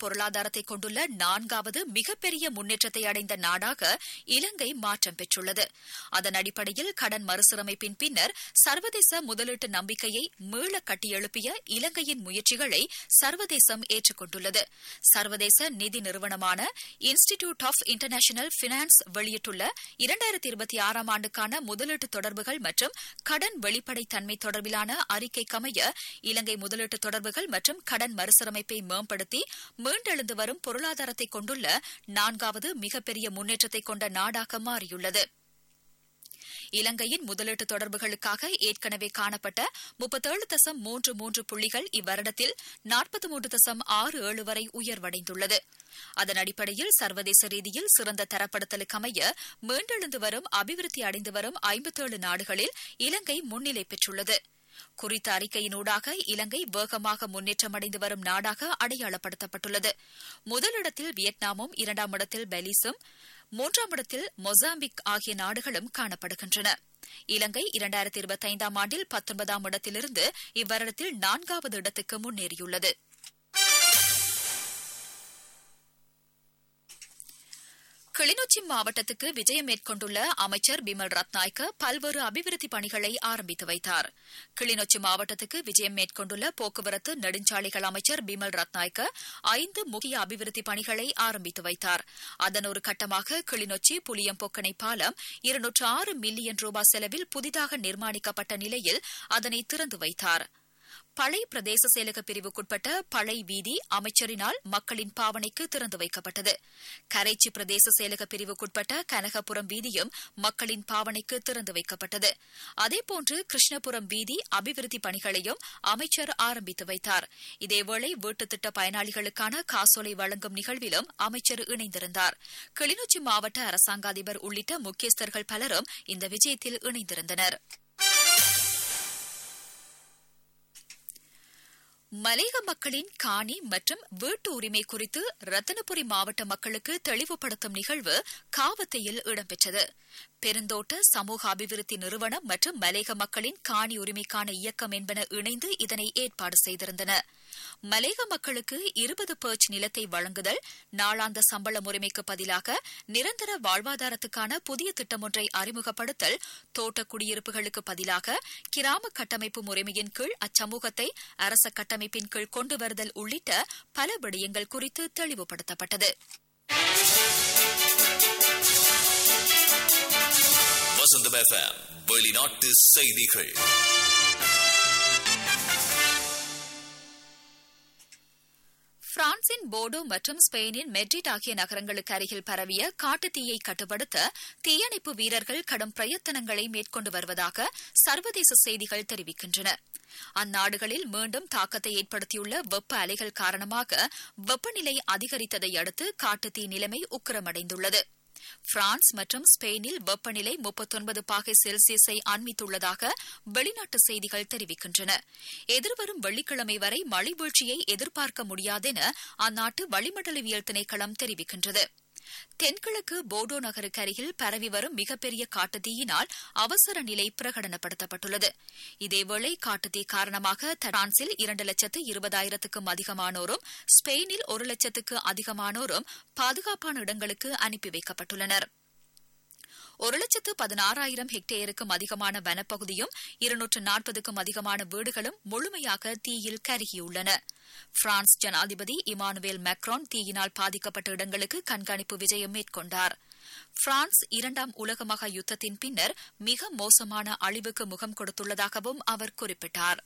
பொருளாதாரத்தை கொண்டுள்ள நான்காவது மிகப்பெரிய முன்னேற்றத்தை அடைந்த நாடாக இலங்கை மாற்றம் பெற்றுள்ளது அதன் அடிப்படையில் கடன் மறுசீரமைப்பின் பின்னர் சர்வதேச முதலீட்டு நம்பிக்கையை மீள கட்டியெழுப்பிய இலங்கையின் முயற்சிகளை சர்வதேசம் ஏற்றுக்கொண்டுள்ளது சர்வதேச நிதி நிறுவனமான இன்ஸ்டிடியூட் ஆஃப் இன்டர்நேஷனல் பினான்ஸ் வெளியிட்டுள்ள இரண்டாயிரத்தி இருபத்தி ஆறாம் ஆண்டுக்கான முதலீட்டு தொடர்புகள் மற்றும் கடன் வெளிப்படைத்தன்மை தொடர்பிலான அறிக்கைக்கமைய இலங்கை முதலீட்டு தொடர்புகள் மற்றும் கடன் மறுசீரமைப்பை மேம்படுத்தி மீண்டெழுந்து வரும் பொருளாதாரத்தை கொண்டுள்ள நான்காவது மிகப்பெரிய முன்னேற்றத்தை கொண்ட நாடாக மாறியுள்ளது இலங்கையின் முதலீட்டு தொடர்புகளுக்காக ஏற்கனவே காணப்பட்ட முப்பத்தேழு தசம் மூன்று மூன்று புள்ளிகள் இவ்வருடத்தில் நாற்பத்தி மூன்று தசம் ஆறு ஏழு வரை உயர்வடைந்துள்ளது அதன் அடிப்படையில் சர்வதேச ரீதியில் சிறந்த தரப்படுத்தலுக்கமைய மீண்டெழுந்து வரும் அபிவிருத்தி அடைந்து வரும் ஐம்பத்தேழு நாடுகளில் இலங்கை முன்னிலை பெற்றுள்ளது குறித்த அறிக்கையினூடாக இலங்கை வேகமாக முன்னேற்றமடைந்து வரும் நாடாக அடையாளப்படுத்தப்பட்டுள்ளது முதலிடத்தில் வியட்நாமும் இரண்டாம் இடத்தில் பெலிஸும் மூன்றாம் இடத்தில் மொசாம்பிக் ஆகிய நாடுகளும் காணப்படுகின்றன இலங்கை இரண்டாயிரத்தி இருபத்தைந்தாம் ஆண்டில் பத்தொன்பதாம் இடத்திலிருந்து இவ்வருடத்தில் நான்காவது இடத்துக்கு முன்னேறியுள்ளது கிளிநொச்சி மாவட்டத்துக்கு விஜயம் மேற்கொண்டுள்ள அமைச்சர் பிமல் ரத்நாயக்க பல்வேறு அபிவிருத்தி பணிகளை ஆரம்பித்து வைத்தார் கிளிநொச்சி மாவட்டத்துக்கு விஜயம் மேற்கொண்டுள்ள போக்குவரத்து நெடுஞ்சாலைகள் அமைச்சர் பிமல் ரத்நாயக்க ஐந்து முக்கிய அபிவிருத்தி பணிகளை ஆரம்பித்து வைத்தார் அதன் ஒரு கட்டமாக கிளிநொச்சி புளியம்பொக்கனை பாலம் இருநூற்று ஆறு மில்லியன் ரூபாய் செலவில் புதிதாக நிர்மாணிக்கப்பட்ட நிலையில் அதனை திறந்து வைத்தார் பளை பிரதேச செயலக பிரிவுக்குட்பட்ட பளை வீதி அமைச்சரினால் மக்களின் பாவனைக்கு திறந்து வைக்கப்பட்டது கரைச்சி பிரதேச செயலக பிரிவுக்குட்பட்ட கனகபுரம் வீதியும் மக்களின் பாவனைக்கு திறந்து வைக்கப்பட்டது அதேபோன்று கிருஷ்ணபுரம் வீதி அபிவிருத்தி பணிகளையும் அமைச்சர் ஆரம்பித்து வைத்தார் இதேவேளை வீட்டுத் திட்ட பயனாளிகளுக்கான காசோலை வழங்கும் நிகழ்விலும் அமைச்சர் இணைந்திருந்தார் கிளிநொச்சி மாவட்ட அரசாங்க அதிபர் உள்ளிட்ட முக்கியஸ்தர்கள் பலரும் இந்த விஜயத்தில் இணைந்திருந்தனா் மலையக மக்களின் காணி மற்றும் வீட்டு உரிமை குறித்து ரத்தனபுரி மாவட்ட மக்களுக்கு தெளிவுபடுத்தும் நிகழ்வு காவத்தையில் இடம்பெற்றது பெருந்தோட்ட சமூக அபிவிருத்தி நிறுவனம் மற்றும் மலையக மக்களின் காணி உரிமைக்கான இயக்கம் என்பன இணைந்து இதனை ஏற்பாடு செய்திருந்தன மலையக மக்களுக்கு இருபது பேர்ச் நிலத்தை வழங்குதல் நாளாந்த சம்பள முறைமைக்கு பதிலாக நிரந்தர வாழ்வாதாரத்துக்கான புதிய திட்டம் ஒன்றை அறிமுகப்படுத்தல் தோட்ட குடியிருப்புகளுக்கு பதிலாக கிராம கட்டமைப்பு முறைமையின் கீழ் அச்சமூகத்தை அரச கட்டமைப்பின் கீழ் கொண்டு வருதல் உள்ளிட்ட பல விடயங்கள் குறித்து தெளிவுபடுத்தப்பட்டது வசந்தம் எஃப்எம் வெளிநாட்டு செய்திகள் பிரான்சின் போர்டோ மற்றும் ஸ்பெயினின் மெட்ரிட் ஆகிய நகரங்களுக்கு அருகில் பரவிய காட்டுத்தீயை கட்டுப்படுத்த தீயணைப்பு வீரர்கள் கடும் பிரயத்தனங்களை மேற்கொண்டு வருவதாக சர்வதேச செய்திகள் தெரிவிக்கின்றன அந்நாடுகளில் மீண்டும் தாக்கத்தை ஏற்படுத்தியுள்ள வெப்ப அலைகள் காரணமாக வெப்பநிலை அதிகரித்ததை அடுத்து காட்டுத்தீ நிலைமை உக்கிரமடைந்துள்ளது பிரான்ஸ் மற்றும் ஸ்பெயினில் வெப்பநிலை முப்பத்தொன்பது பாகை செல்சியஸை அண்மித்துள்ளதாக வெளிநாட்டு செய்திகள் தெரிவிக்கின்றன எதிர்வரும் வெள்ளிக்கிழமை வரை மழை வீழ்ச்சியை எதிர்பார்க்க முடியாதென அந்நாட்டு வளிமண்டலவியல் திணைக்களம் தெரிவிக்கின்றது தென்கிழக்கு போர்டோ நகருக்கு அருகில் பரவி வரும் மிகப்பெரிய காட்டுத்தீயினால் அவசர நிலை பிரகடனப்படுத்தப்பட்டுள்ளது இதேவேளை காட்டுத்தீ காரணமாக பிரான்சில் இரண்டு லட்சத்து இருபதாயிரத்துக்கும் அதிகமானோரும் ஸ்பெயினில் ஒரு லட்சத்துக்கு அதிகமானோரும் பாதுகாப்பான இடங்களுக்கு அனுப்பி வைக்கப்பட்டுள்ளனா் ஒரு லட்சத்து பதினாறாயிரம் ஹெக்டேருக்கும் அதிகமான வனப்பகுதியும் இருநூற்று நாற்பதுக்கும் அதிகமான வீடுகளும் முழுமையாக தீயில் கருகியுள்ளன பிரான்ஸ் ஜனாதிபதி இமானுவேல் மேக்ரான் தீயினால் பாதிக்கப்பட்ட இடங்களுக்கு கண்காணிப்பு விஜயம் மேற்கொண்டார் பிரான்ஸ் இரண்டாம் உலக மகா யுத்தத்தின் பின்னர் மிக மோசமான அழிவுக்கு முகம் கொடுத்துள்ளதாகவும் அவர் குறிப்பிட்டார்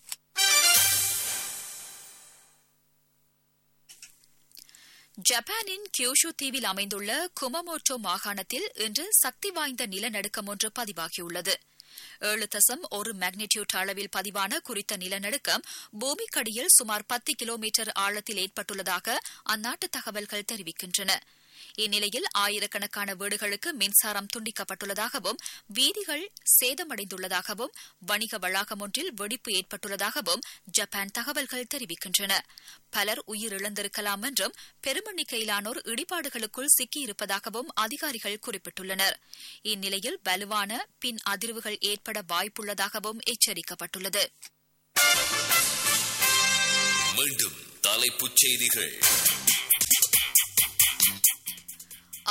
ஜப்பானின் கியூஷு தீவில் அமைந்துள்ள குமமோட்டோ மாகாணத்தில் இன்று சக்தி வாய்ந்த நிலநடுக்கம் ஒன்று பதிவாகியுள்ளது ஏழு தசம் ஒரு மேக்னிடியூட் அளவில் பதிவான குறித்த நிலநடுக்கம் பூமிக்கடியில் சுமார் பத்து கிலோமீட்டர் ஆழத்தில் ஏற்பட்டுள்ளதாக அந்நாட்டு தகவல்கள் தெரிவிக்கின்றன இந்நிலையில் ஆயிரக்கணக்கான வீடுகளுக்கு மின்சாரம் துண்டிக்கப்பட்டுள்ளதாகவும் வீதிகள் சேதமடைந்துள்ளதாகவும் வணிக வளாகம் ஒன்றில் வெடிப்பு ஏற்பட்டுள்ளதாகவும் ஜப்பான் தகவல்கள் தெரிவிக்கின்றன பலர் உயிரிழந்திருக்கலாம் என்றும் பெருமெண்ணிக்கையிலானோர் இடிபாடுகளுக்குள் சிக்கியிருப்பதாகவும் அதிகாரிகள் குறிப்பிட்டுள்ளனர் இந்நிலையில் வலுவான பின் அதிர்வுகள் ஏற்பட வாய்ப்புள்ளதாகவும் எச்சரிக்கப்பட்டுள்ளது மீண்டும் தலைப்புச் செய்திகள்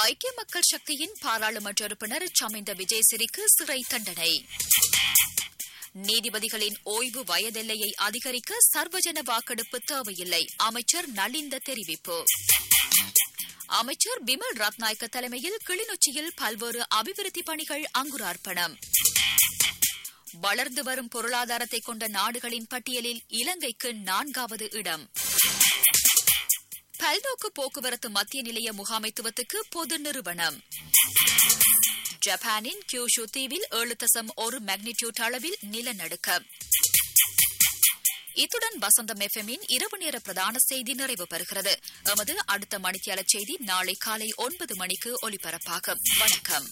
ஐக்கிய மக்கள் சக்தியின் பாராளுமன்ற உறுப்பினர் சமிந்த விஜயசிறிக்கு சிறை தண்டனை நீதிபதிகளின் ஓய்வு வயதெல்லையை அதிகரிக்க சர்வஜன வாக்கெடுப்பு தேவையில்லை அமைச்சர் நலிந்த தெரிவிப்பு அமைச்சர் பிமல் ரத்நாயக்க தலைமையில் கிளிநொச்சியில் பல்வேறு அபிவிருத்தி பணிகள் அங்குரார்ப்பணம் வளர்ந்து வரும் பொருளாதாரத்தை கொண்ட நாடுகளின் பட்டியலில் இலங்கைக்கு நான்காவது இடம் பல்நோக்கு போக்குவரத்து மத்திய நிலைய முகாமைத்துவத்துக்கு பொது நிறுவனம் ஜப்பானின் கியூஷு தீவில் ஏழு தசம் ஒரு மேக்னிடியூட் அளவில் நிலநடுக்கம் இத்துடன் வசந்தம் எஃப்எம்மின் இரவு நேர பிரதான செய்தி நிறைவு பெறுகிறது எமது அடுத்த மணித்தியால செய்தி நாளை காலை ஒன்பது மணிக்கு ஒலிபரப்பாகும் வணக்கம்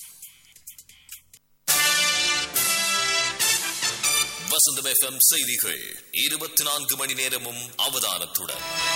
வசந்தம் எஃப்எம் செய்திகள் இருபத்தி நான்கு மணி நேரமும் அவதானத்துடன்